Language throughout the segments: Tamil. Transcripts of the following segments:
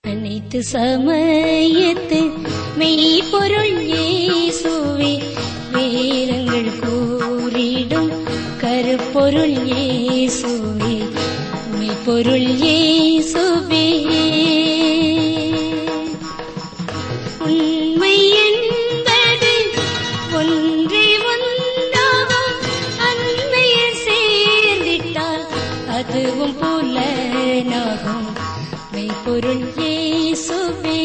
அனைத்து சமயத்து மெய்ப்பொருள் இயேசுவே வேதங்கள் கூறிடும் கருப்பொருள் இயேசுவே மெய்ப்பொருள் இயேசுவே உண்மை என்பது ஒன்றே ஒன்றாகும் அண்மையில் சேர்ந்திட்டால் அதுவும் புலனாகும் மெய்ப்பொருள் இயேசுவே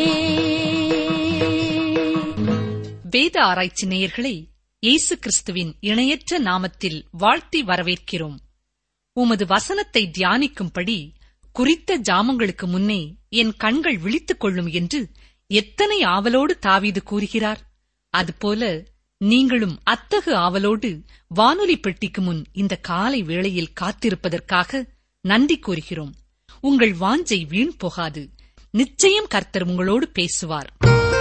வேத ஆராய்ச்சி நேயர்களை இயேசு கிறிஸ்துவின் இணையற்ற நாமத்தில் வாழ்த்தி வரவேற்கிறோம் உமது வசனத்தை தியானிக்கும்படி குறித்த ஜாமங்களுக்கு முன்னே என் கண்கள் விழித்துக் கொள்ளும் என்று எத்தனை ஆவலோடு தாவீது கூறுகிறார் அதுபோல நீங்களும் அத்தகு ஆவலோடு வானொலி பெட்டிக்கு முன் இந்த காலை வேளையில் காத்திருப்பதற்காக நன்றி கூறுகிறோம் உங்கள் வாஞ்சை வீண் போகாது நிச்சயம் கர்த்தர் உங்களோடு பேசுவார்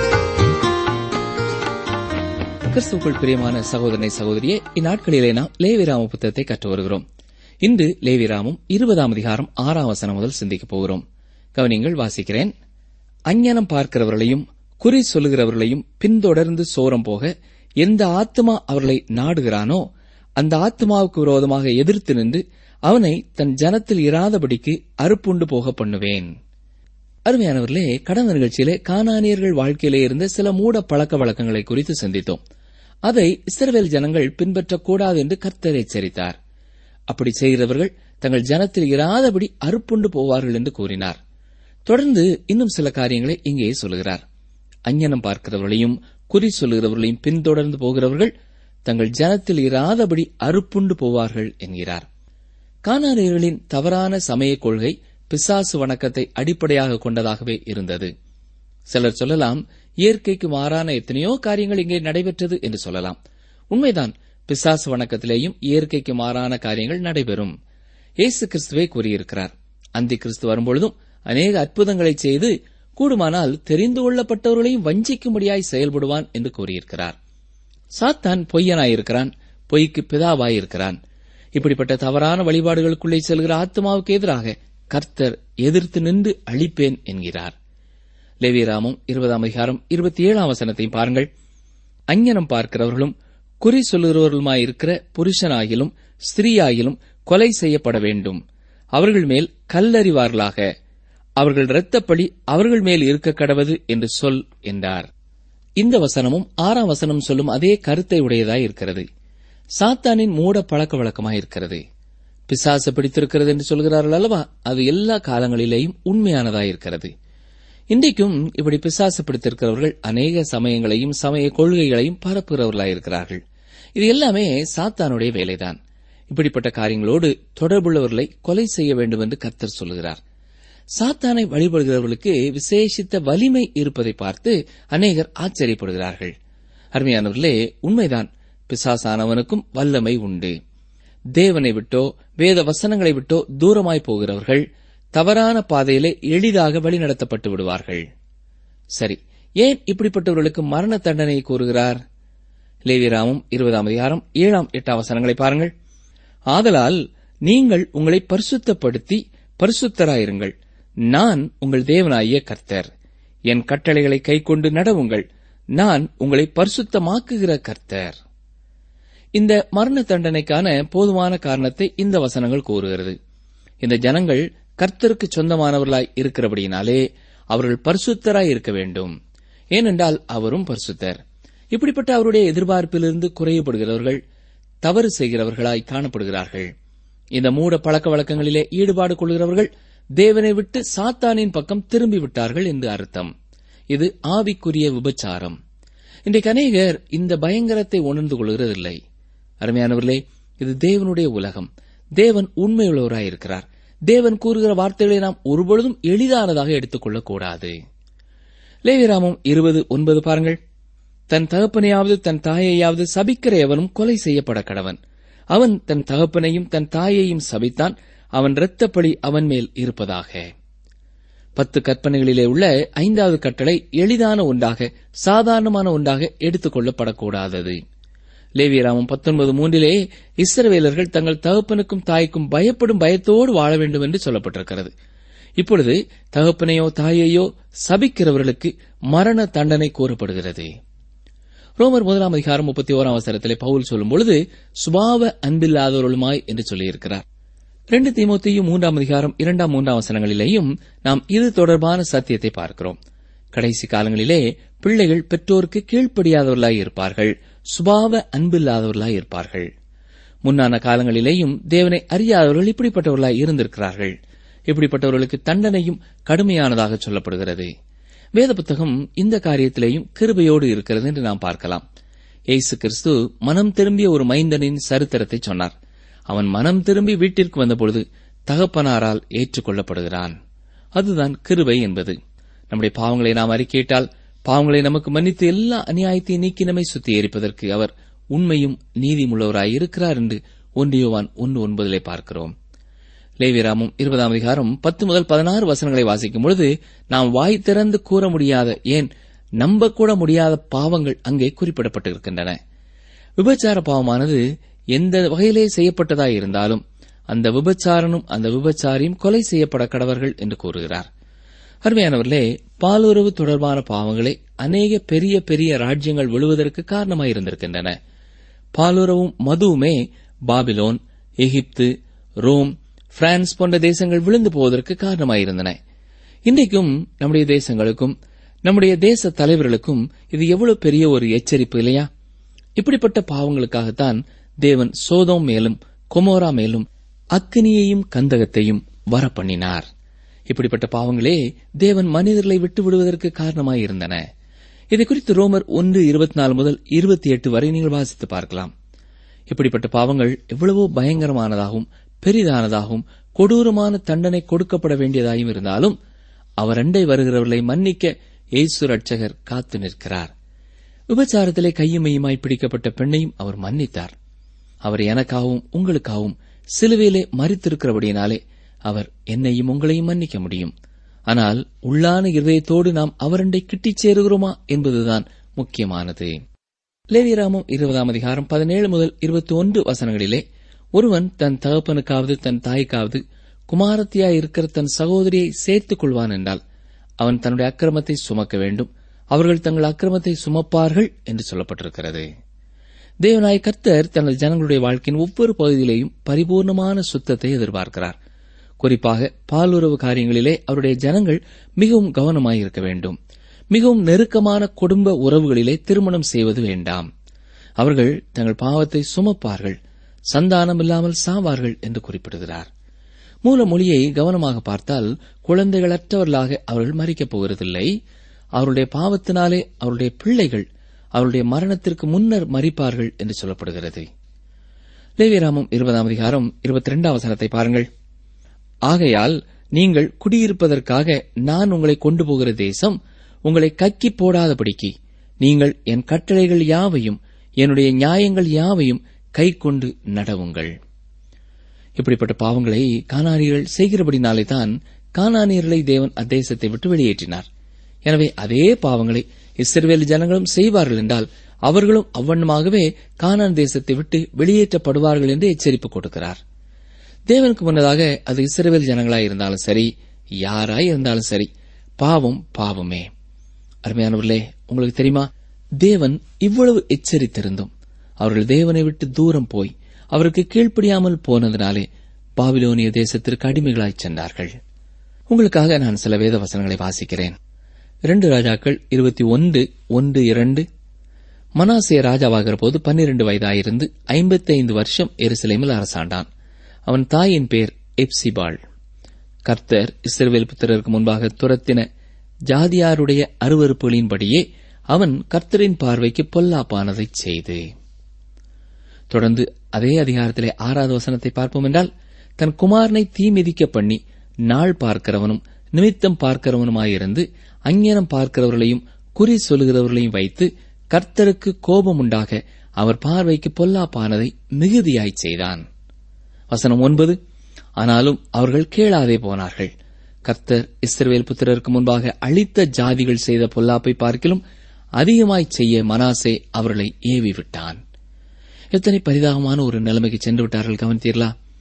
கிறிஸ்துவுக்குள் பிரியமான சகோதரனை சகோதரியே இந்நாட்களிலே நாம் லேவிராம புத்தகத்தை கற்று வருகிறோம் இன்று லேவிராமும் இருபதாம் அதிகாரம் ஆறாம் வசனம் முதல் சிந்திக்கப் போகிறோம் கவனிங்கள் வாசிக்கிறேன் அஞ்ஞானம் பார்க்கிறவர்களையும் குறி சொல்லுகிறவர்களையும் பின்தொடர்ந்து சோரம் போக எந்த ஆத்மா அவர்களை நாடுகிறானோ அந்த ஆத்மாவுக்கு விரோதமாக எதிர்த்து நின்று அவனை தன் ஜனத்தில் இராதபடிக்கு அறுப்புண்டு போக பண்ணுவேன் அருமையானவர்களே கடந்த நிகழ்ச்சியிலே கானானியர்கள் வாழ்க்கையிலே இருந்த சில மூட பழக்க வழக்கங்களை குறித்து சிந்தித்தோம் அதை இஸ்ரவேல் ஜனங்கள் பின்பற்றக்கூடாது என்று கர்த்தர் எச்சரித்தார் அப்படி செய்கிறவர்கள் தங்கள் ஜனத்தில் இராதபடி அறுப்புண்டு போவார்கள் என்று கூறினார் தொடர்ந்து இன்னும் சில காரியங்களை இங்கே சொல்கிறார் அஞ்ஞனம் பார்க்கிறவர்களையும் குறி சொல்லுகிறவர்களையும் பின்தொடர்ந்து போகிறவர்கள் தங்கள் ஜனத்தில் இராதபடி அறுப்புண்டு போவார்கள் என்கிறார் கானானியர்களின் தவறான சமய கொள்கை பிசாசு வணக்கத்தை அடிப்படையாக கொண்டதாகவே இருந்தது சிலர் சொல்லலாம் இயற்கைக்கு மாறான எத்தனையோ காரியங்கள் இங்கே நடைபெற்றது என்று சொல்லலாம் உண்மைதான் பிசாசு வணக்கத்திலேயும் இயற்கைக்கு மாறான காரியங்கள் நடைபெறும் இயேசு கிறிஸ்துவே கூறியிருக்கிறார் அந்தி கிறிஸ்து வரும்பொழுதும் அநேக அற்புதங்களை செய்து கூடுமானால் தெரிந்து கொள்ளப்பட்டவர்களையும் வஞ்சிக்கும்படியாய் செயல்படுவான் என்று கூறியிருக்கிறார் சாத்தான் பொய்யனாயிருக்கிறான் பொய்க்கு பிதாவாயிருக்கிறான் இப்படிப்பட்ட தவறான வழிபாடுகளுக்குள்ளே செல்கிற ஆத்மாவுக்கு எதிராக கர்த்தர் எதிர்த்து நின்று அழிப்பேன் என்கிறார் லேவியராமும் இருபதாம் அதிகாரம் இருபத்தி ஏழாம் வசனத்தையும் பாருங்கள் அஞ்ஞனம் பார்க்கிறவர்களும் குறி சொல்லுகிறவர்களுமாயிருக்கிற புருஷனாகிலும் ஸ்திரீயாகிலும் கொலை செய்யப்பட வேண்டும் அவர்கள் மேல் கல்லறிவார்களாக அவர்கள் இரத்தப்பழி அவர்கள் மேல் இருக்க கடவது என்று சொல் என்றார் இந்த வசனமும் ஆறாம் வசனம் சொல்லும் அதே கருத்தை உடையதாய் இருக்கிறது சாத்தானின் மூட பழக்க வழக்கமாயிருக்கிறது பிசாசு பிடித்திருக்கிறது என்று சொல்கிறார்கள் அல்லவா அது எல்லா காலங்களிலேயும் உண்மையானதாயிருக்கிறது இன்றைக்கும் இப்படி பிசாசு பிடித்திருக்கிறவர்கள் அநேக சமயங்களையும் சமய கொள்கைகளையும் பரப்புகிறவர்களாயிருக்கிறார்கள் இது எல்லாமே சாத்தானுடைய வேலைதான் இப்படிப்பட்ட காரியங்களோடு தொடர்புள்ளவர்களை கொலை செய்ய வேண்டும் என்று கர்த்தர் சொல்கிறார் சாத்தானை வழிபடுகிறவர்களுக்கு விசேஷித்த வலிமை இருப்பதை பார்த்து அநேகர் ஆச்சரியப்படுகிறார்கள் அருமையானவர்களே உண்மைதான் பிசாசானவனுக்கும் வல்லமை உண்டு தேவனை விட்டோ வேத வசனங்களை விட்டோ தூரமாய் போகிறவர்கள் தவறான பாதையிலே எளிதாக வழிநடத்தப்பட்டு விடுவார்கள் சரி ஏன் இப்படிப்பட்டவர்களுக்கு மரண தண்டனை கூறுகிறார் லேவிராமும் இருபதாம் அதிகாரம் ஏழாம் எட்டாம் வசனங்களை பாருங்கள் ஆதலால் நீங்கள் உங்களை பரிசுத்தப்படுத்தி பரிசுத்தராயிருங்கள் நான் உங்கள் தேவனாகிய கர்த்தர் என் கட்டளைகளை கைக்கொண்டு நடவுங்கள் நான் உங்களை பரிசுத்தமாக்குகிற கர்த்தர் இந்த மரண தண்டனைக்கான போதுமான காரணத்தை இந்த வசனங்கள் கூறுகிறது இந்த ஜனங்கள் கர்த்தருக்கு சொந்தமானவர்களாய் இருக்கிறபடியினாலே அவர்கள் பரிசுத்தராய் இருக்க வேண்டும் ஏனென்றால் அவரும் பரிசுத்தர் இப்படிப்பட்ட அவருடைய எதிர்பார்ப்பிலிருந்து குறையப்படுகிறவர்கள் தவறு செய்கிறவர்களாய் காணப்படுகிறார்கள் இந்த மூட பழக்க வழக்கங்களிலே ஈடுபாடு கொள்கிறவர்கள் தேவனை விட்டு சாத்தானின் பக்கம் திரும்பி விட்டார்கள் என்று அர்த்தம் இது ஆவிக்குரிய விபச்சாரம் இன்றைக்கு அநேகர் இந்த பயங்கரத்தை உணர்ந்து கொள்கிறதில்லை அருமையானவர்களே இது தேவனுடைய உலகம் தேவன் உண்மையுள்ளவராயிருக்கிறார் தேவன் கூறுகிற வார்த்தைகளை நாம் ஒருபொழுதும் எளிதானதாக எடுத்துக்கொள்ளக் கூடாது லேவிராமம் இருபது ஒன்பது பாருங்கள் தன் தகப்பனையாவது தன் தாயையாவது சபிக்கிற எவனும் கொலை செய்யப்பட கடவன் அவன் தன் தகப்பனையும் தன் தாயையும் சபித்தான் அவன் இரத்தப்பழி அவன் மேல் இருப்பதாக பத்து கற்பனைகளிலே உள்ள ஐந்தாவது கட்டளை எளிதான ஒன்றாக சாதாரணமான ஒன்றாக எடுத்துக் கொள்ளப்படக்கூடாதது லேவியராமம் பத்தொன்பது மூன்றிலே இஸ்ரவேலர்கள் தங்கள் தகப்பனுக்கும் தாய்க்கும் பயப்படும் பயத்தோடு வாழ வேண்டும் என்று சொல்லப்பட்டிருக்கிறது இப்பொழுது தகப்பனையோ தாயையோ சபிக்கிறவர்களுக்கு மரண தண்டனை கூறப்படுகிறது ரோமர் முதலாம் அதிகாரம் முப்பத்தி ஓராம் அவசரத்திலே பவுல் சொல்லும் பொழுது சுபாவ அன்பில்லாதவர்களுமாய் என்று சொல்லியிருக்கிறார் ரெண்டு தீமோத்தியும் மூன்றாம் அதிகாரம் இரண்டாம் மூன்றாம் வசனங்களிலேயும் நாம் இது தொடர்பான சத்தியத்தை பார்க்கிறோம் கடைசி காலங்களிலே பிள்ளைகள் பெற்றோருக்கு கீழ்ப்படியாதவர்களாய் இருப்பார்கள் சுபாவ அன்பில்லாதவர்களாய் இருப்பார்கள் முன்னான காலங்களிலேயும் தேவனை அறியாதவர்கள் இப்படிப்பட்டவர்களாய் இருந்திருக்கிறார்கள் இப்படிப்பட்டவர்களுக்கு தண்டனையும் கடுமையானதாக சொல்லப்படுகிறது வேத புத்தகம் இந்த காரியத்திலேயும் கிருபையோடு இருக்கிறது என்று நாம் பார்க்கலாம் இயேசு கிறிஸ்து மனம் திரும்பிய ஒரு மைந்தனின் சரித்திரத்தை சொன்னார் அவன் மனம் திரும்பி வீட்டிற்கு வந்தபொழுது தகப்பனாரால் ஏற்றுக்கொள்ளப்படுகிறான் அதுதான் கிருபை என்பது நம்முடைய பாவங்களை நாம் அறிக்கையிட்டால் பாவங்களை நமக்கு மன்னித்து எல்லா அநியாயத்தையும் நீக்கி நம்மை சுத்திகரிப்பதற்கு அவர் உண்மையும் நீதிமுள்ளவராய் இருக்கிறார் என்று ஒன்றியோவான் ஒன்று ஒன்பதிலே பார்க்கிறோம் லேவிராமும் இருபதாம் அதிகாரம் பத்து முதல் பதினாறு வசனங்களை வாசிக்கும் பொழுது நாம் வாய் திறந்து கூற முடியாத ஏன் நம்பக்கூட முடியாத பாவங்கள் அங்கே குறிப்பிடப்பட்டிருக்கின்றன விபச்சார பாவமானது எந்த வகையிலே செய்யப்பட்டதாய் இருந்தாலும் அந்த விபச்சாரனும் அந்த விபச்சாரியும் கொலை செய்யப்பட கடவர்கள் என்று கூறுகிறார் அருமையானவர்களே பாலுறவு தொடர்பான பாவங்களை அநேக பெரிய பெரிய ராஜ்யங்கள் விழுவதற்கு காரணமாயிருந்திருக்கின்றன பாலுறவும் மதுவுமே பாபிலோன் எகிப்து ரோம் பிரான்ஸ் போன்ற தேசங்கள் விழுந்து போவதற்கு காரணமாயிருந்தன இன்றைக்கும் நம்முடைய தேசங்களுக்கும் நம்முடைய தேச தலைவர்களுக்கும் இது எவ்வளவு பெரிய ஒரு எச்சரிப்பு இல்லையா இப்படிப்பட்ட பாவங்களுக்காகத்தான் தேவன் சோதோம் மேலும் கொமோரா மேலும் அக்கினியையும் கந்தகத்தையும் வரப்பண்ணினார் இப்படிப்பட்ட பாவங்களே தேவன் மனிதர்களை விட்டு விடுவதற்கு காரணமாயிருந்தன இதை குறித்து ரோமர் ஒன்று இருபத்தி நாலு முதல் இருபத்தி எட்டு வரை நீங்கள் வாசித்து பார்க்கலாம் இப்படிப்பட்ட பாவங்கள் எவ்வளவோ பயங்கரமானதாகவும் பெரிதானதாகவும் கொடூரமான தண்டனை கொடுக்கப்பட வேண்டியதாயும் இருந்தாலும் அவர் அண்டை வருகிறவர்களை மன்னிக்க இயேசு ரட்சகர் காத்து நிற்கிறார் விபச்சாரத்திலே கையுமையுமாய் பிடிக்கப்பட்ட பெண்ணையும் அவர் மன்னித்தார் அவர் எனக்காகவும் உங்களுக்காகவும் சிலுவையிலே மறித்திருக்கிறபடியினாலே அவர் என்னையும் உங்களையும் மன்னிக்க முடியும் ஆனால் உள்ளான இதயத்தோடு நாம் அவரண்டை கிட்டிச் சேருகிறோமா என்பதுதான் முக்கியமானது லேவியராமம் இருபதாம் அதிகாரம் பதினேழு முதல் இருபத்தி ஒன்று வசனங்களிலே ஒருவன் தன் தகப்பனுக்காவது தன் தாய்க்காவது குமாரத்தியாய் இருக்கிற தன் சகோதரியை சேர்த்துக் கொள்வான் என்றால் அவன் தன்னுடைய அக்கிரமத்தை சுமக்க வேண்டும் அவர்கள் தங்கள் அக்கிரமத்தை சுமப்பார்கள் என்று சொல்லப்பட்டிருக்கிறது தேவநாய கர்த்தர் தனது ஜனங்களுடைய வாழ்க்கையின் ஒவ்வொரு பகுதியிலேயும் பரிபூர்ணமான சுத்தத்தை எதிர்பார்க்கிறார் குறிப்பாக பாலுறவு காரியங்களிலே அவருடைய ஜனங்கள் மிகவும் கவனமாயிருக்க வேண்டும் மிகவும் நெருக்கமான குடும்ப உறவுகளிலே திருமணம் செய்வது வேண்டாம் அவர்கள் தங்கள் பாவத்தை சுமப்பார்கள் சந்தானம் இல்லாமல் சாவார்கள் என்று குறிப்பிடுகிறார் மூல மொழியை கவனமாக பார்த்தால் குழந்தைகளற்றவர்களாக அவர்கள் மறிக்கப் போகிறதில்லை அவருடைய பாவத்தினாலே அவருடைய பிள்ளைகள் அவருடைய மரணத்திற்கு முன்னர் மறிப்பார்கள் என்று சொல்லப்படுகிறது லேவியராமம் இருபதாம் அதிகாரம் இருபத்தி ரெண்டாம் வசனத்தை பாருங்கள் ஆகையால் நீங்கள் குடியிருப்பதற்காக நான் உங்களை கொண்டு போகிற தேசம் உங்களை கக்கி போடாதபடிக்கு நீங்கள் என் கட்டளைகள் யாவையும் என்னுடைய நியாயங்கள் யாவையும் கை கொண்டு நடவுங்கள் இப்படிப்பட்ட பாவங்களை கானானியர்கள் செய்கிறபடினாலே தான் கானானியர்களை தேவன் அத்தேசத்தை விட்டு வெளியேற்றினார் எனவே அதே பாவங்களை இஸ்ரவேல் ஜனங்களும் செய்வார்கள் என்றால் அவர்களும் அவ்வண்ணமாகவே கானான் தேசத்தை விட்டு வெளியேற்றப்படுவார்கள் என்று எச்சரிப்பு கொடுக்கிறார் தேவனுக்கு முன்னதாக அது இஸ்ரவேல் ஜனங்களாய் இருந்தாலும் சரி யாராய் இருந்தாலும் சரி பாவம் பாவமே அருமையானவர்களே உங்களுக்கு தெரியுமா தேவன் இவ்வளவு எச்சரித்திருந்தும் அவர்கள் தேவனை விட்டு தூரம் போய் அவருக்கு கீழ்ப்படியாமல் போனதினாலே பாபிலோனிய தேசத்திற்கு அடிமைகளாய் சென்றார்கள் உங்களுக்காக நான் சில வேத வசனங்களை வாசிக்கிறேன் இரண்டு ராஜாக்கள் இருபத்தி ஒன்று ஒன்று இரண்டு மனாசிய ராஜாவாகிற போது பன்னிரண்டு வயதாயிருந்து ஐம்பத்தி ஐந்து வருஷம் எருசலேமில் அரசாண்டான் அவன் தாயின் பேர் எப்சிபாள் கர்த்தர் இஸ்ரவேல் புத்திரருக்கு முன்பாக துரத்தின ஜாதியாருடைய அருவறுப்புகளின்படியே அவன் கர்த்தரின் பார்வைக்கு பொல்லாப்பானதைச் செய்து தொடர்ந்து அதே அதிகாரத்திலே ஆறாவது வசனத்தை பார்ப்போம் என்றால் தன் குமாரனை தீ மிதிக்க பண்ணி நாள் பார்க்கிறவனும் நிமித்தம் பார்க்கிறவனுமாயிருந்து அஞ்ஞானம் பார்க்கிறவர்களையும் குறி சொல்லுகிறவர்களையும் வைத்து கர்த்தருக்கு கோபம் உண்டாக அவர் பார்வைக்கு பொல்லாப்பானதை மிகுதியாய்ச் செய்தான் வசனம் ஒன்பது ஆனாலும் அவர்கள் கேளாதே போனார்கள் கர்த்தர் இஸ்ரவேல் புத்திரருக்கு முன்பாக அழித்த ஜாதிகள் செய்த பொல்லாப்பை பார்க்கிலும் அதிகமாய் செய்ய மனாசே அவர்களை ஏவி விட்டான் எத்தனை பரிதாபமான ஒரு நிலைமைக்கு சென்று விட்டார்கள் கவனித்தீர்களா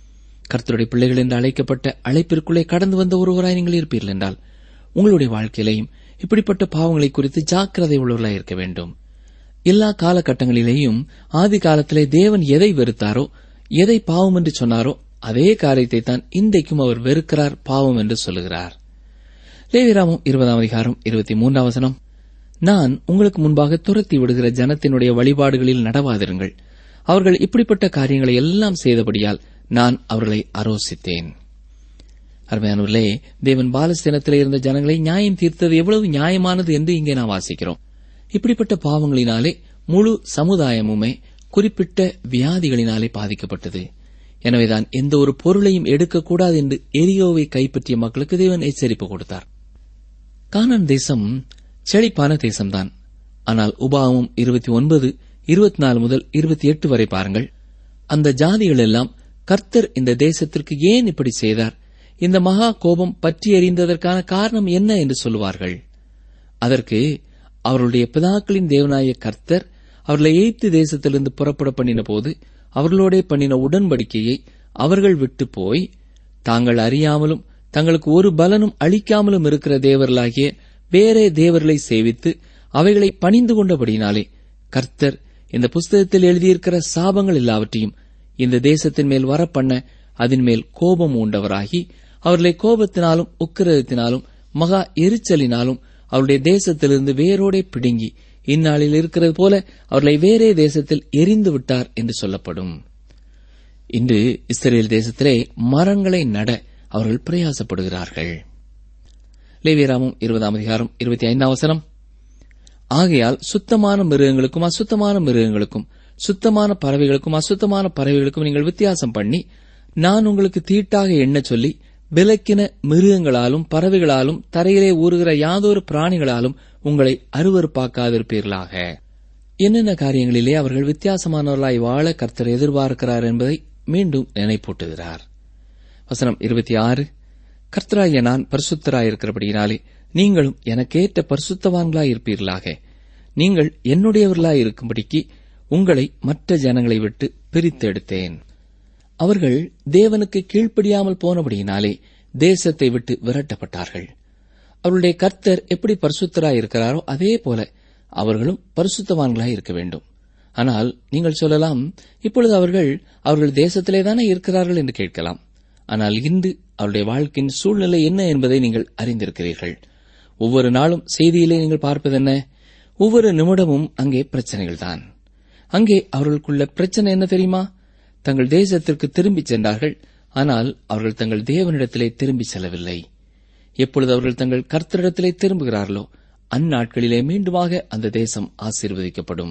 கர்த்தருடைய பிள்ளைகள் என்று அழைக்கப்பட்ட அழைப்பிற்குள்ளே கடந்து வந்த ஒருவராய் நீங்கள் இருப்பீர்கள் என்றால் உங்களுடைய வாழ்க்கையிலையும் இப்படிப்பட்ட பாவங்களை குறித்து ஜாக்கிரதை உள்ளவர்களாய் இருக்க வேண்டும் எல்லா காலகட்டங்களிலேயும் ஆதி காலத்திலே தேவன் எதை வெறுத்தாரோ எதை பாவம் என்று சொன்னாரோ அதே காரியத்தை தான் இன்றைக்கும் அவர் வெறுக்கிறார் பாவம் என்று சொல்லுகிறார் லேவிராமம் இருபதாம் அதிகாரம் இருபத்தி மூன்றாம் வசனம் நான் உங்களுக்கு முன்பாக துரத்தி விடுகிற ஜனத்தினுடைய வழிபாடுகளில் நடவாதிருங்கள் அவர்கள் இப்படிப்பட்ட காரியங்களை எல்லாம் செய்தபடியால் நான் அவர்களை அரோசித்தேன் அருமையானவர்களே தேவன் பாலஸ்தீனத்திலே இருந்த ஜனங்களை நியாயம் தீர்த்தது எவ்வளவு நியாயமானது என்று இங்கே நாம் வாசிக்கிறோம் இப்படிப்பட்ட பாவங்களினாலே முழு சமுதாயமுமே குறிப்பிட்ட வியாதிகளினாலே பாதிக்கப்பட்டது எனவேதான் எந்த ஒரு பொருளையும் எடுக்கக்கூடாது என்று எரியோவை கைப்பற்றிய மக்களுக்கு தேவன் எச்சரிப்பு கொடுத்தார் கானான் தேசம் செழிப்பான தேசம்தான் ஆனால் உபாகமும் இருபத்தி ஒன்பது இருபத்தி நாலு முதல் இருபத்தி எட்டு வரை பாருங்கள் அந்த ஜாதிகள் எல்லாம் கர்த்தர் இந்த தேசத்திற்கு ஏன் இப்படி செய்தார் இந்த மகா கோபம் பற்றி எறிந்ததற்கான காரணம் என்ன என்று சொல்லுவார்கள் அதற்கு அவர்களுடைய பிதாக்களின் தேவனாய கர்த்தர் அவர்களை எய்த்து தேசத்திலிருந்து புறப்பட பண்ணின போது அவர்களோடே பண்ணின உடன்படிக்கையை அவர்கள் விட்டு போய் தாங்கள் அறியாமலும் தங்களுக்கு ஒரு பலனும் அளிக்காமலும் இருக்கிற தேவர்களாகிய வேறே தேவர்களை சேவித்து அவைகளை பணிந்து கொண்டபடினாலே கர்த்தர் இந்த புஸ்தகத்தில் எழுதியிருக்கிற சாபங்கள் எல்லாவற்றையும் இந்த தேசத்தின் மேல் வரப்பண்ண அதன் மேல் கோபம் உண்டவராகி அவர்களை கோபத்தினாலும் உக்கிரகத்தினாலும் மகா எரிச்சலினாலும் அவருடைய தேசத்திலிருந்து வேரோடே பிடுங்கி இந்நாளில் இருக்கிறது போல அவர்களை வேறே தேசத்தில் எரிந்து விட்டார் என்று சொல்லப்படும் இன்று இஸ்ரேல் தேசத்திலே மரங்களை நட அவர்கள் பிரயாசப்படுகிறார்கள் லேவியராமம் இருபதாம் அதிகாரம் இருபத்தி ஐந்தாம் வசனம் ஆகையால் சுத்தமான மிருகங்களுக்கும் அசுத்தமான மிருகங்களுக்கும் சுத்தமான பறவைகளுக்கும் அசுத்தமான பறவைகளுக்கும் நீங்கள் வித்தியாசம் பண்ணி நான் உங்களுக்கு தீட்டாக எண்ணச் சொல்லி விலக்கின மிருகங்களாலும் பறவைகளாலும் தரையிலே ஊறுகிற யாதொரு பிராணிகளாலும் உங்களை அருவறுப்பாக்காதிருப்பீர்களாக என்னென்ன காரியங்களிலே அவர்கள் வித்தியாசமானவர்களாய் வாழ கர்த்தர் எதிர்பார்க்கிறார் என்பதை மீண்டும் நினைப்பூட்டுகிறார் வசனம் இருபத்தி ஆறு கர்த்தராய நான் பரிசுத்தராயிருக்கிறபடியினாலே நீங்களும் எனக்கேற்ற பரிசுத்தவான்களாய் இருப்பீர்களாக நீங்கள் என்னுடையவர்களாய் இருக்கும்படிக்கு உங்களை மற்ற ஜனங்களை விட்டு பிரித்தெடுத்தேன் அவர்கள் தேவனுக்கு கீழ்ப்படியாமல் போனபடியினாலே தேசத்தை விட்டு விரட்டப்பட்டார்கள் அவருடைய கர்த்தர் எப்படி பரிசுத்தராய் இருக்கிறாரோ அதே போல அவர்களும் பரிசுத்தவான்களாய் இருக்க வேண்டும் ஆனால் நீங்கள் சொல்லலாம் இப்பொழுது அவர்கள் அவர்கள் தேசத்திலேதானே இருக்கிறார்கள் என்று கேட்கலாம் ஆனால் இன்று அவருடைய வாழ்க்கையின் சூழ்நிலை என்ன என்பதை நீங்கள் அறிந்திருக்கிறீர்கள் ஒவ்வொரு நாளும் செய்தியிலே நீங்கள் பார்ப்பது என்ன ஒவ்வொரு நிமிடமும் அங்கே பிரச்சனைகள்தான் அங்கே அவர்களுக்குள்ள பிரச்சனை என்ன தெரியுமா தங்கள் தேசத்திற்கு திரும்பிச் சென்றார்கள் ஆனால் அவர்கள் தங்கள் தேவனிடத்திலே திரும்பி செல்லவில்லை எப்பொழுது அவர்கள் தங்கள் கர்த்தரிடத்திலே திரும்புகிறார்களோ அந்நாட்களிலே மீண்டுமாக அந்த தேசம் ஆசீர்வதிக்கப்படும்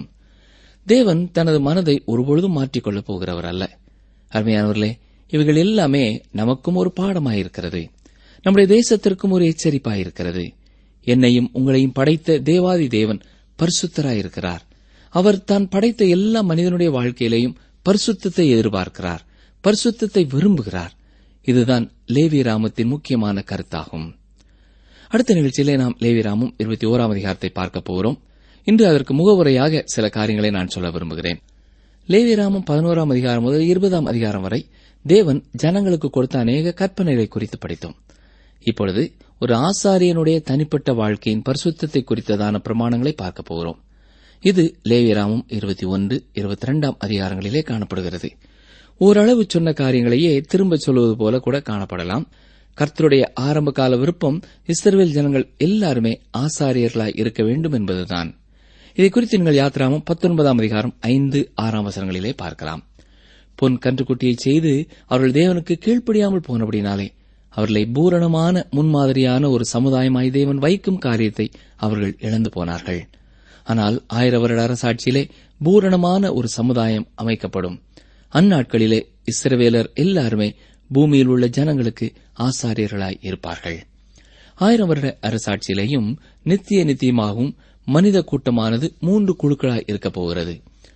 தேவன் தனது மனதை ஒருபொழுதும் மாற்றிக்கொள்ளப் போகிறவர் அல்ல அருமையானவர்களே இவைகள் எல்லாமே நமக்கும் ஒரு பாடமாயிருக்கிறது நம்முடைய தேசத்திற்கும் ஒரு எச்சரிப்பாயிருக்கிறது என்னையும் உங்களையும் படைத்த தேவாதி தேவன் பரிசுத்தராயிருக்கிறார் அவர் தான் படைத்த எல்லா மனிதனுடைய வாழ்க்கையிலேயும் பரிசுத்தத்தை எதிர்பார்க்கிறார் பரிசுத்தத்தை விரும்புகிறார் இதுதான் லேவி ராமத்தின் முக்கியமான கருத்தாகும் அடுத்த நிகழ்ச்சியிலே நாம் லேவிராமும் இருபத்தி ஓராம் அதிகாரத்தை பார்க்க போகிறோம் இன்று அதற்கு முகவுரையாக சில காரியங்களை நான் சொல்ல விரும்புகிறேன் லேவிராமம் பதினோராம் அதிகாரம் முதல் இருபதாம் அதிகாரம் வரை தேவன் ஜனங்களுக்கு கொடுத்த அநேக கற்பனைகளை குறித்து படித்தோம் இப்பொழுது ஒரு ஆசாரியனுடைய தனிப்பட்ட வாழ்க்கையின் பரிசுத்தத்தை குறித்ததான பிரமாணங்களை பார்க்க போகிறோம் இது லேவியராமம் இருபத்தி ஒன்று இருபத்தி இரண்டாம் அதிகாரங்களிலே காணப்படுகிறது ஓரளவு சொன்ன காரியங்களையே திரும்ப சொல்வது போல கூட காணப்படலாம் கர்த்தருடைய ஆரம்ப கால விருப்பம் இஸ்ரவேல் ஜனங்கள் எல்லாருமே ஆசாரியர்களாய் இருக்க வேண்டும் என்பதுதான் இதை குறித்து நீங்கள் யாத்திராமம் பத்தொன்பதாம் அதிகாரம் ஐந்து ஆறாம் வசனங்களிலே பார்க்கலாம் பொன் கன்றுக்குட்டியை செய்து அவர்கள் தேவனுக்கு கீழ்ப்படியாமல் போனபடினாலே அவர்களை பூரணமான முன்மாதிரியான ஒரு சமுதாயமாய் தேவன் வைக்கும் காரியத்தை அவர்கள் இழந்து போனார்கள் ஆனால் ஆயிர வருட அரசாட்சியிலே பூரணமான ஒரு சமுதாயம் அமைக்கப்படும் அந்நாட்களிலே இஸ்ரவேலர் எல்லாருமே பூமியில் உள்ள ஜனங்களுக்கு ஆசாரியர்களாய் இருப்பார்கள் ஆயிரம் வருட அரசாட்சியிலேயும் நித்திய நித்தியமாகவும் மனித கூட்டமானது மூன்று குழுக்களாய் இருக்கப் போகிறது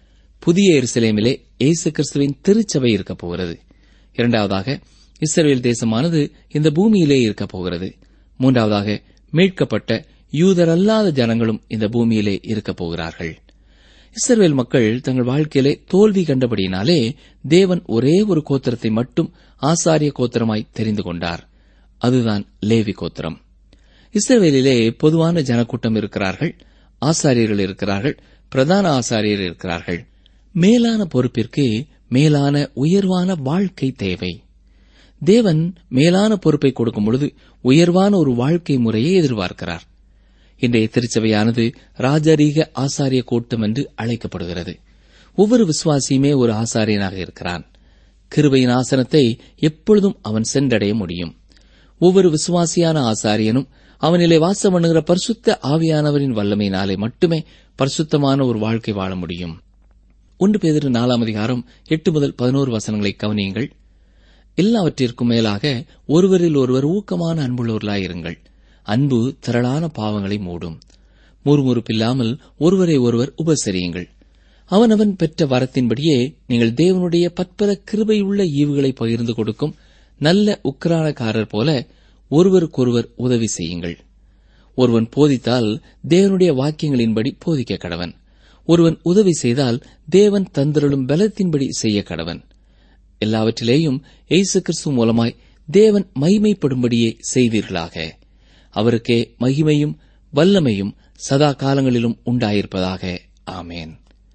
புதிய எருசலேமிலே இயேசு கிறிஸ்துவின் திருச்சபை இருக்கப் போகிறது இரண்டாவதாக இஸ்ரேல் தேசமானது இந்த பூமியிலே இருக்கப் போகிறது மூன்றாவதாக மீட்கப்பட்ட யூதரல்லாத ஜனங்களும் இந்த பூமியிலே இருக்கப் போகிறார்கள் இஸ்ரவேல் மக்கள் தங்கள் வாழ்க்கையிலே தோல்வி கண்டபடியினாலே தேவன் ஒரே ஒரு கோத்திரத்தை மட்டும் ஆசாரிய கோத்திரமாய் தெரிந்து கொண்டார் அதுதான் லேவி கோத்திரம் இஸ்ரவேலிலே பொதுவான ஜனக்கூட்டம் இருக்கிறார்கள் ஆசாரியர்கள் இருக்கிறார்கள் பிரதான ஆசாரியர் இருக்கிறார்கள் மேலான பொறுப்பிற்கு மேலான உயர்வான வாழ்க்கை தேவை தேவன் மேலான பொறுப்பை கொடுக்கும் பொழுது உயர்வான ஒரு வாழ்க்கை முறையை எதிர்பார்க்கிறார் இன்றைய திருச்சபையானது ராஜரீக ஆசாரிய கூட்டம் என்று அழைக்கப்படுகிறது ஒவ்வொரு விசுவாசியுமே ஒரு ஆசாரியனாக இருக்கிறான் கிருபையின் ஆசனத்தை எப்பொழுதும் அவன் சென்றடைய முடியும் ஒவ்வொரு விசுவாசியான ஆசாரியனும் அவனிலே வாசம் பண்ணுகிற பரிசுத்த ஆவியானவரின் வல்லமையினாலே மட்டுமே பரிசுத்தமான ஒரு வாழ்க்கை வாழ முடியும் ஒன்று பேதிரு நாலாம் அதிகாரம் எட்டு முதல் பதினோரு வசனங்களை கவனியுங்கள் எல்லாவற்றிற்கும் மேலாக ஒருவரில் ஒருவர் ஊக்கமான அன்புள்ளவர்களாயிருங்கள் அன்பு திரளான பாவங்களை மூடும் முறுமுறுப்பில்லாமல் ஒருவரை ஒருவர் உபசரியுங்கள் அவனவன் பெற்ற வரத்தின்படியே நீங்கள் தேவனுடைய பற்பல கிருபையுள்ள ஈவுகளை பகிர்ந்து கொடுக்கும் நல்ல உக்கிரானக்காரர் போல ஒருவருக்கொருவர் உதவி செய்யுங்கள் ஒருவன் போதித்தால் தேவனுடைய வாக்கியங்களின்படி போதிக்க கடவன் ஒருவன் உதவி செய்தால் தேவன் தந்திரளும் பலத்தின்படி செய்ய கடவன் எல்லாவற்றிலேயும் இயேசு கிறிஸ்து மூலமாய் தேவன் மகிமைப்படும்படியே செய்வீர்களாக அவருக்கே மகிமையும் வல்லமையும் சதா காலங்களிலும் உண்டாயிருப்பதாக ஆமேன்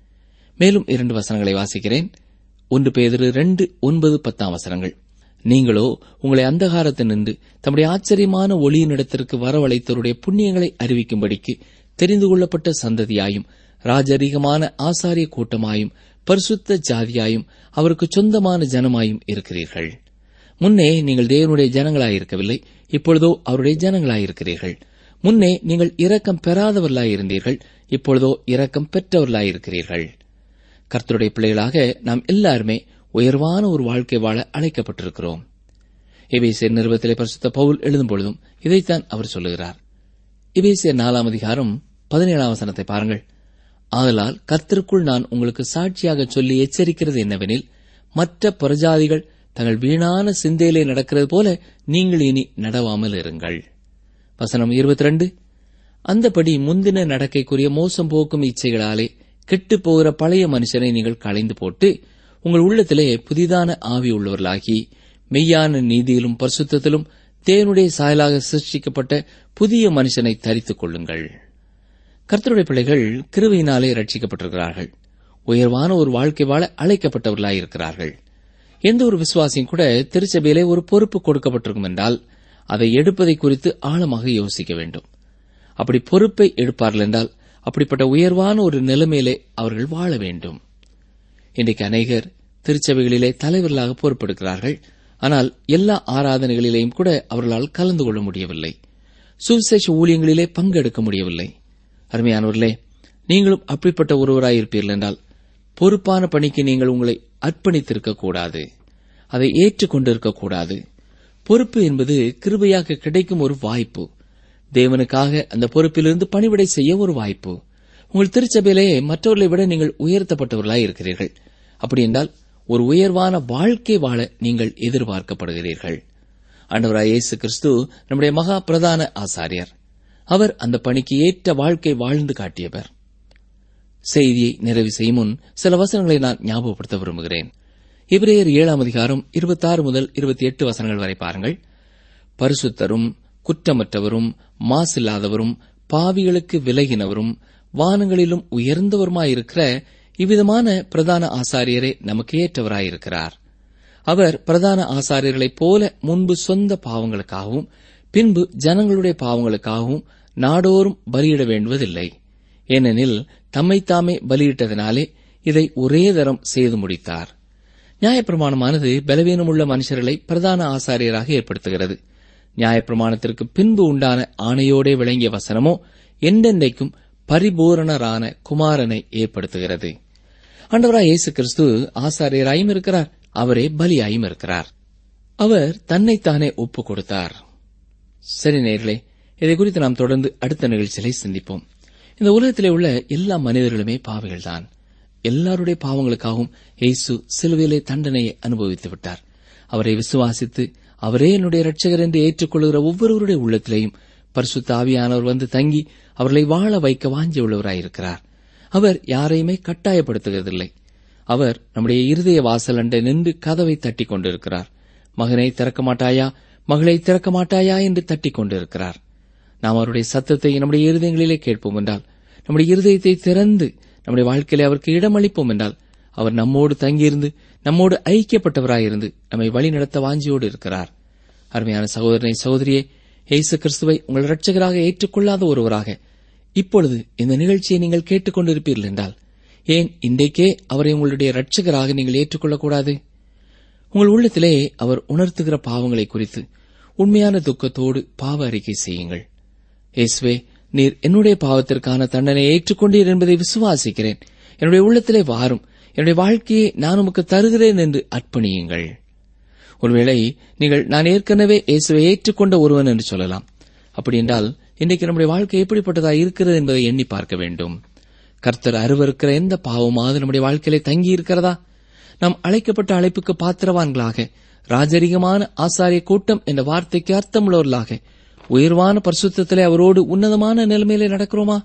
மேலும் இரண்டு வசனங்களை வாசிக்கிறேன் ஒன்று பேதிரு ரெண்டு ஒன்பது பத்தாம் வசனங்கள் நீங்களோ உங்களை அந்தகாரத்தில் நின்று தம்முடைய ஆச்சரியமான ஒளியினிடத்திற்கு வரவழைத்தவருடைய புண்ணியங்களை அறிவிக்கும்படிக்கு தெரிந்து கொள்ளப்பட்ட சந்ததியாயும் ராஜரீகமான ஆசாரிய கூட்டமாயும் பரிசுத்த ஜாதியாயும் அவருக்கு சொந்தமான ஜனமாயும் இருக்கிறீர்கள் முன்னே நீங்கள் தேவனுடைய ஜனங்களாயிருக்கவில்லை இப்பொழுதோ அவருடைய ஜனங்களாயிருக்கிறீர்கள் முன்னே நீங்கள் இரக்கம் பெறாதவர்களாயிருந்தீர்கள் இப்பொழுதோ இரக்கம் பெற்றவர்களாயிருக்கிறீர்கள் கர்த்தருடைய பிள்ளைகளாக நாம் எல்லாருமே உயர்வான ஒரு வாழ்க்கை வாழ அழைக்கப்பட்டிருக்கிறோம் எபேசியர் நிறுவத்திலே பரிசுத்த பவுல் எழுதும் பொழுதும் இதைத்தான் அவர் சொல்லுகிறார் எபேசியர் நாலாம் அதிகாரம் பதினேழாம் வசனத்தை பாருங்கள் ஆதலால் கர்த்தருக்குள் நான் உங்களுக்கு சாட்சியாக சொல்லி எச்சரிக்கிறது என்னவெனில் மற்ற புறஜாதிகள் தங்கள் வீணான சிந்தையிலே நடக்கிறது போல நீங்கள் இனி நடவாமல் இருங்கள் வசனம் இருபத்தி ரெண்டு அந்தபடி முந்தின நடக்கைக்குரிய மோசம் போக்கும் இச்சைகளாலே கெட்டுப் போகிற பழைய மனுஷனை நீங்கள் களைந்து போட்டு உங்கள் உள்ளத்திலே புதிதான ஆவி உள்ளவர்களாகி மெய்யான நீதியிலும் பரிசுத்தத்திலும் தேவனுடைய சாயலாக சிருஷ்டிக்கப்பட்ட புதிய மனுஷனை தரித்துக் கொள்ளுங்கள் கர்த்தருடைய பிள்ளைகள் கிருவையினாலே ரட்சிக்கப்பட்டிருக்கிறார்கள் உயர்வான ஒரு வாழ்க்கை வாழ அழைக்கப்பட்டவர்களாயிருக்கிறார்கள் எந்த ஒரு விசுவாசியும் கூட திருச்சபையிலே ஒரு பொறுப்பு கொடுக்கப்பட்டிருக்கும் என்றால் அதை எடுப்பதை குறித்து ஆழமாக யோசிக்க வேண்டும் அப்படி பொறுப்பை எடுப்பார்கள் என்றால் அப்படிப்பட்ட உயர்வான ஒரு நிலைமையிலே அவர்கள் வாழ வேண்டும் இன்றைக்கு அநேகர் திருச்சபைகளிலே தலைவர்களாக பொறுப்பெடுக்கிறார்கள் ஆனால் எல்லா ஆராதனைகளிலேயும் கூட அவர்களால் கலந்து கொள்ள முடியவில்லை சுவிசேஷ ஊழியங்களிலே பங்கெடுக்க முடியவில்லை அருமையானவர்களே நீங்களும் அப்படிப்பட்ட ஒருவராயிருப்பீர்கள் என்றால் பொறுப்பான பணிக்கு நீங்கள் உங்களை அர்ப்பணித்திருக்க கூடாது அதை ஏற்றுக்கொண்டிருக்க கூடாது பொறுப்பு என்பது கிருபையாக கிடைக்கும் ஒரு வாய்ப்பு தேவனுக்காக அந்த பொறுப்பிலிருந்து பணிவிடை செய்ய ஒரு வாய்ப்பு உங்கள் திருச்சபையிலே மற்றவர்களை விட நீங்கள் உயர்த்தப்பட்டவர்களாய் இருக்கிறீர்கள் அப்படி என்றால் ஒரு உயர்வான வாழ்க்கை வாழ நீங்கள் எதிர்பார்க்கப்படுகிறீர்கள் ஆண்டவராய் இயேசு கிறிஸ்து நம்முடைய மகா பிரதான ஆசாரியர் அவர் அந்த பணிக்கு ஏற்ற வாழ்க்கை வாழ்ந்து காட்டியவர் செய்தியை நிறைவு செய்யும் முன் சில வசனங்களை நான் ஞாபகப்படுத்த விரும்புகிறேன் இப்ரேயர் ஏழாம் அதிகாரம் இருபத்தாறு முதல் இருபத்தி எட்டு வசனங்கள் வரை பாருங்கள் பரிசுத்தரும் குற்றமற்றவரும் மாசில்லாதவரும் பாவிகளுக்கு விலகினவரும் வானங்களிலும் உயர்ந்தவருமாயிருக்கிற இவ்விதமான பிரதான ஆசாரியரே நமக்கு ஏற்றவராயிருக்கிறார் அவர் பிரதான ஆசாரியர்களைப் போல முன்பு சொந்த பாவங்களுக்காகவும் பின்பு ஜனங்களுடைய பாவங்களுக்காகவும் நாடோறும் பலியிட வேண்டுவதில்லை ஏனெனில் தம்மைத்தாமே பலியிட்டதினாலே இதை ஒரே தரம் செய்து முடித்தார் நியாயப்பிரமாணமானது பலவீனமுள்ள மனுஷர்களை பிரதான ஆசாரியராக ஏற்படுத்துகிறது நியாயப்பிரமாணத்திற்கு பின்பு உண்டான ஆணையோடே விளங்கிய வசனமோ என்றென்றைக்கும் பரிபூரணரான குமாரனை ஏற்படுத்துகிறது ஆண்டவராய் இயேசு கிறிஸ்து ஆசாரியராயும் இருக்கிறார் அவரே பலியாயும் இருக்கிறார் அவர் தன்னைத்தானே ஒப்புக் கொடுத்தார் சரி நேர்களே இதை குறித்து நாம் தொடர்ந்து அடுத்த நிகழ்ச்சிகளை சிந்திப்போம் இந்த உலகத்திலே உள்ள எல்லா மனிதர்களுமே பாவிகள்தான் எல்லாருடைய பாவங்களுக்காகவும் இயேசு சிலுவையிலே தண்டனையை அனுபவித்து விட்டார் அவரை விசுவாசித்து அவரே என்னுடைய இரட்சகர் என்று ஏற்றுக்கொள்கிற ஒவ்வொருவருடைய உள்ளத்திலேயும் பரிசுத்த ஆவியானவர் வந்து தங்கி அவர்களை வாழ வைக்க வாஞ்சியுள்ளவராயிருக்கிறார் அவர் யாரையுமே கட்டாயப்படுத்துகிறதில்லை அவர் நம்முடைய இருதய வாசல் அண்டை நின்று கதவை தட்டிக் கொண்டிருக்கிறார் மகனை திறக்க மாட்டாயா மகளை திறக்க மாட்டாயா என்று தட்டிக் கொண்டிருக்கிறார் நாம் அவருடைய சத்தத்தை நம்முடைய இருதயங்களிலே கேட்போம் என்றால் நம்முடைய இருதயத்தை திறந்து நம்முடைய வாழ்க்கையிலே அவருக்கு இடமளிப்போம் என்றால் அவர் நம்மோடு தங்கியிருந்து நம்மோடு ஐக்கியப்பட்டவராயிருந்து நம்மை வழிநடத்த வாஞ்சியோடு இருக்கிறார் அருமையான சகோதரனை சகோதரியே இயேசு கிறிஸ்துவை உங்கள் இரட்சகராக ஏற்றுக்கொள்ளாத ஒருவராக இப்பொழுது இந்த நிகழ்ச்சியை நீங்கள் கேட்டுக்கொண்டிருப்பீர்கள் என்றால் ஏன் இன்றைக்கே அவரை உங்களுடைய இரட்சகராக நீங்கள் ஏற்றுக்கொள்ளக்கூடாது உங்கள் உள்ளத்திலே அவர் உணர்த்துகிற பாவங்களை குறித்து உண்மையான துக்கத்தோடு பாவ அறிக்கை செய்யுங்கள் இயேசுவே நீர் என்னுடைய பாவத்திற்கான தண்டனை ஏற்றுக்கொண்டீர் என்பதை விசுவாசிக்கிறேன் என்னுடைய உள்ளத்திலே வாரும் என்னுடைய வாழ்க்கையை நான் உமக்கு தருகிறேன் என்று அர்ப்பணியுங்கள் ஒருவேளை நீங்கள் நான் ஏற்கனவே இயேசுவை ஏற்றுக்கொண்ட ஒருவன் என்று சொல்லலாம் அப்படி என்றால் இன்றைக்கு நம்முடைய வாழ்க்கை எப்படிப்பட்டதா இருக்கிறது என்பதை எண்ணி பார்க்க வேண்டும் கர்த்தர் அருவருக்கிற எந்த பாவமாவது நம்முடைய வாழ்க்கையிலே தங்கி இருக்கிறதா நாம் அழைக்கப்பட்ட அழைப்புக்கு பாத்திரவான்களாக ராஜரிகமான ஆசாரிய கூட்டம் என்ற வார்த்தைக்கு அர்த்தமுள்ளவர்களாக உயர்வான பரிசுத்தத்திலே அவரோடு உன்னதமான நிலைமையிலே நடக்கிறோமா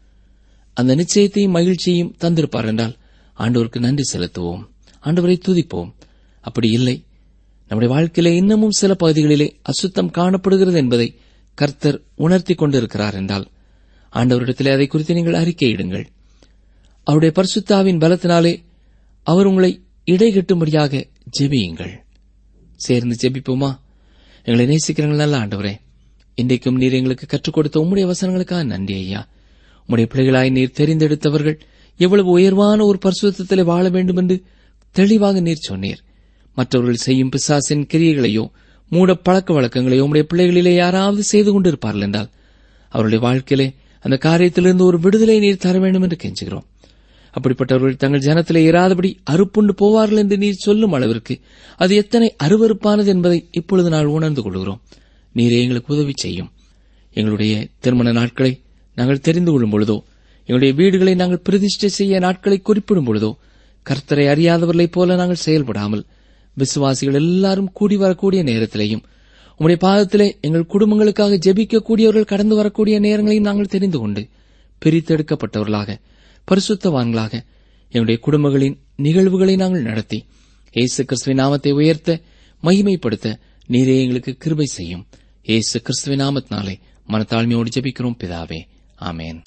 அந்த நிச்சயத்தையும் மகிழ்ச்சியையும் தந்திருப்பார் என்றால் ஆண்டவருக்கு நன்றி செலுத்துவோம் ஆண்டவரை துதிப்போம் அப்படி இல்லை நம்முடைய வாழ்க்கையிலே இன்னமும் சில பகுதிகளிலே அசுத்தம் காணப்படுகிறது என்பதை கர்த்தர் உணர்த்தி கொண்டிருக்கிறார் என்றால் ஆண்டவரிடத்திலே அதை குறித்து நீங்கள் அறிக்கையிடுங்கள் அவருடைய பரிசுத்தாவின் பலத்தினாலே அவர் உங்களை இடைகட்டும்படியாக ஜெபியுங்கள் சேர்ந்து ஜெபிப்போமா எங்களை நேசிக்கிறீர்கள் நல்ல ஆண்டவரே இன்றைக்கும் நீர் எங்களுக்கு கற்றுக் கொடுத்த உம்முடைய வசனங்களுக்காக நன்றி ஐயா உம்முடைய பிள்ளைகளாய் நீர் தெரிந்தெடுத்தவர்கள் எவ்வளவு உயர்வான ஒரு பரிசுத்தத்திலே வாழ வேண்டும் என்று தெளிவாக நீர் சொன்னீர் மற்றவர்கள் செய்யும் பிசாசின் கிரியைகளையோ மூட பழக்க வழக்கங்களையோ உம்முடைய பிள்ளைகளிலே யாராவது செய்து கொண்டிருப்பார்கள் என்றால் அவருடைய வாழ்க்கையிலே அந்த காரியத்திலிருந்து ஒரு விடுதலை நீர் தர வேண்டும் என்று கெஞ்சுகிறோம் அப்படிப்பட்டவர்கள் தங்கள் ஜனத்திலே இராதபடி அறுப்புண்டு போவார்கள் என்று நீர் சொல்லும் அளவிற்கு அது எத்தனை அருவருப்பானது என்பதை இப்பொழுது நான் உணர்ந்து கொள்கிறோம் நீரே எங்களுக்கு உதவி செய்யும் எங்களுடைய திருமண நாட்களை நாங்கள் தெரிந்து கொள்ளும் பொழுதோ எங்களுடைய வீடுகளை நாங்கள் பிரதிஷ்டை செய்ய நாட்களை குறிப்பிடும் பொழுதோ கர்த்தரை அறியாதவர்களைப் போல நாங்கள் செயல்படாமல் விசுவாசிகள் எல்லாரும் கூடி வரக்கூடிய நேரத்திலேயும் உம்முடைய பாதத்திலே எங்கள் குடும்பங்களுக்காக ஜெபிக்கக்கூடியவர்கள் கடந்து வரக்கூடிய நேரங்களையும் நாங்கள் தெரிந்து கொண்டு பிரித்தெடுக்கப்பட்டவர்களாக பரிசுத்தவான்களாக எங்களுடைய குடும்பங்களின் நிகழ்வுகளை நாங்கள் நடத்தி இயேசு கிறிஸ்துவின் நாமத்தை உயர்த்த மகிமைப்படுத்த நீரே எங்களுக்கு கிருபை செய்யும் இயேசு கிறிஸ்துவின் நாமத்தினாலே மனத்தாழ்மையோடு ஜெபிக்கிறோம் பிதாவே ஆமேன்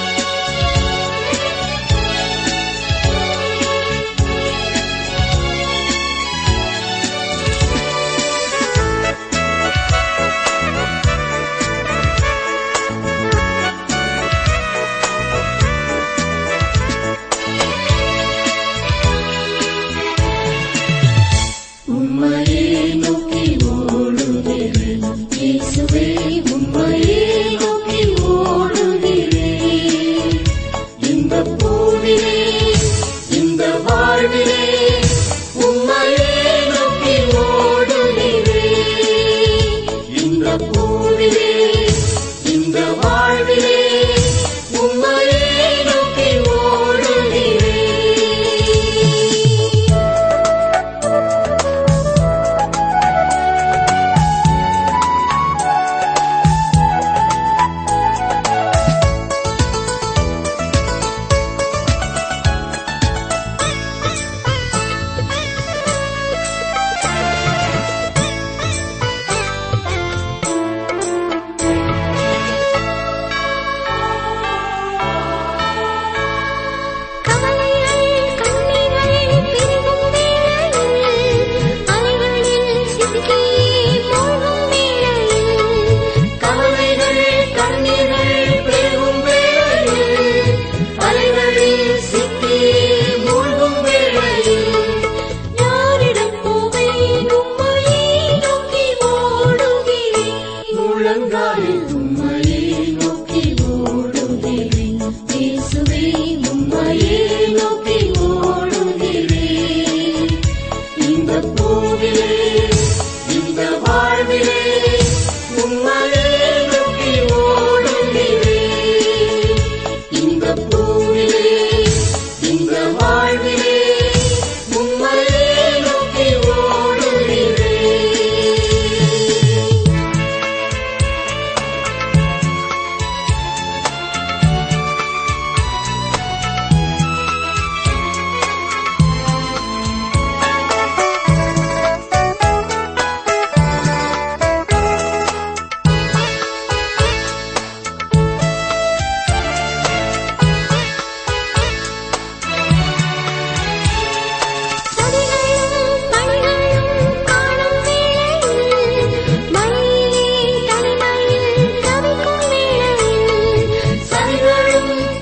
உம்மையே நோக்கி ஓடுகிறேன் இயேசுவே உம்மையே நோக்கி ஓடுகிறேன்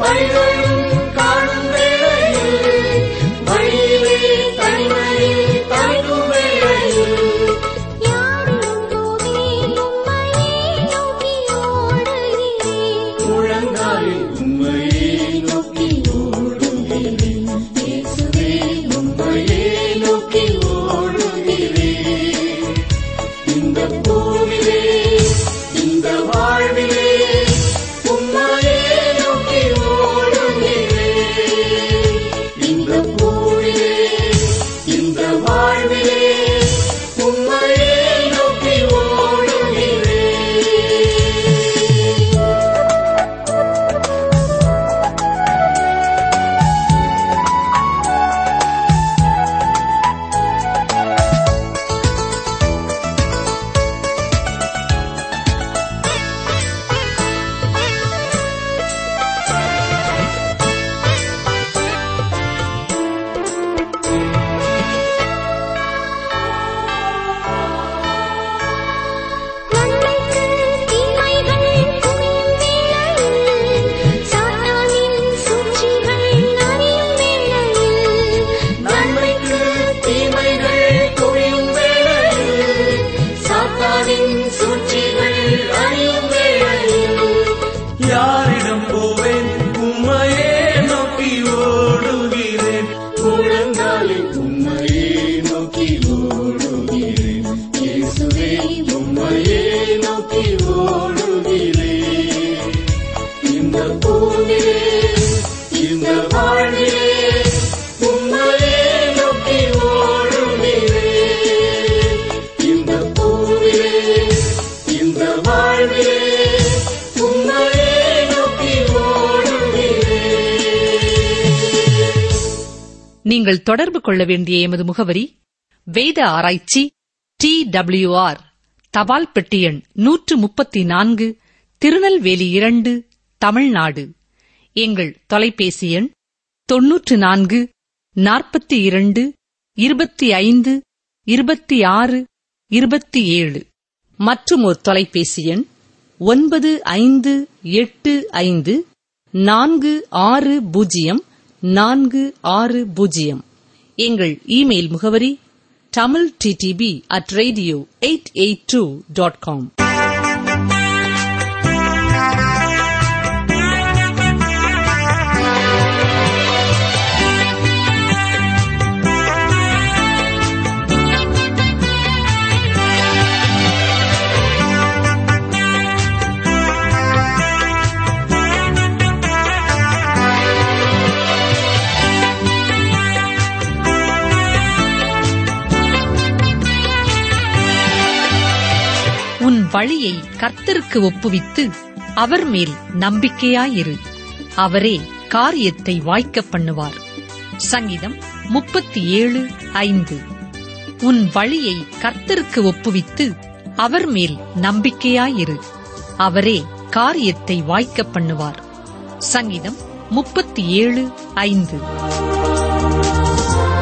வழிகளும் காணும் வேளையில் வழியிலே தனிமையில் தவிக்கும் வேளையில் முழங்காலில் உம்மையே நோக்கி ஓடுகிறேன் இயேசுவே உம்மையே நோக்கி ஓடுகிறேன் இந்த பூவிலே இந்த வாழ்விலே உம்மையே நோக்கி ஓடுகிறேன் இந்த பூவிலே இந்த வாழ்விலே உம்மையே நோக்கி ஓடுகிறேன் நன்மைக்கு தீமைகள் குவியும் வேளையில் சாத்தானின் சூழ்ச்சிகள் அழியும் வேளையில் யாரிடம் போவேன் உம்மையே நோக்கி ஓடுகிறேன் முழங்காலில் உம்மையே நோக்கி ஓடுகிறேன் இயேசுவே உம்மையே நோக்கி ஓடுகிறேன் இந்த பூவிலே இந்த வாழ்விலே உம்மையே நோக்கி ஓடுகிறேன் இந்த பூவிலே இந்த வாழ்விலே உம்மையே நோக்கி ஓடுகிறேன் நீங்கள் தொடர்பு கொள்ள வேண்டிய எமது முகவரி வேத ஆராய்ச்சி டி ஆர் தபால் பெட்டி எண் நூற்று முப்பத்தி நான்கு திருநெல்வேலி இரண்டு தமிழ்நாடு எங்கள் தொலைபேசி எண் தொன்னூற்று நான்கு நாற்பத்தி இரண்டு இருபத்தி ஐந்து இருபத்தி ஆறு இருபத்தி ஏழு மற்றும் ஒரு தொலைபேசி எண் ஒன்பது ஐந்து எட்டு ஐந்து நான்கு ஆறு பூஜ்ஜியம் நான்கு ஆறு பூஜ்ஜியம் எங்கள் இமெயில் முகவரி Tamil D T P at radio eight eight two dot com உன் வழியை கர்த்தருக்கு ஒப்புவித்து அவர் மேல் நம்பிக்கையாயிரு அவரே காரியத்தை வாய்க்கப் பண்ணுவார் சங்கீதம் முப்பத்தி ஏழு ஐந்து உன் வழியை கர்த்தருக்கு ஒப்புவித்து அவர் மேல் நம்பிக்கையாயிரு அவரே காரியத்தை வாய்க்கப் பண்ணுவார் சங்கீதம் முப்பத்தி ஏழு ஐந்து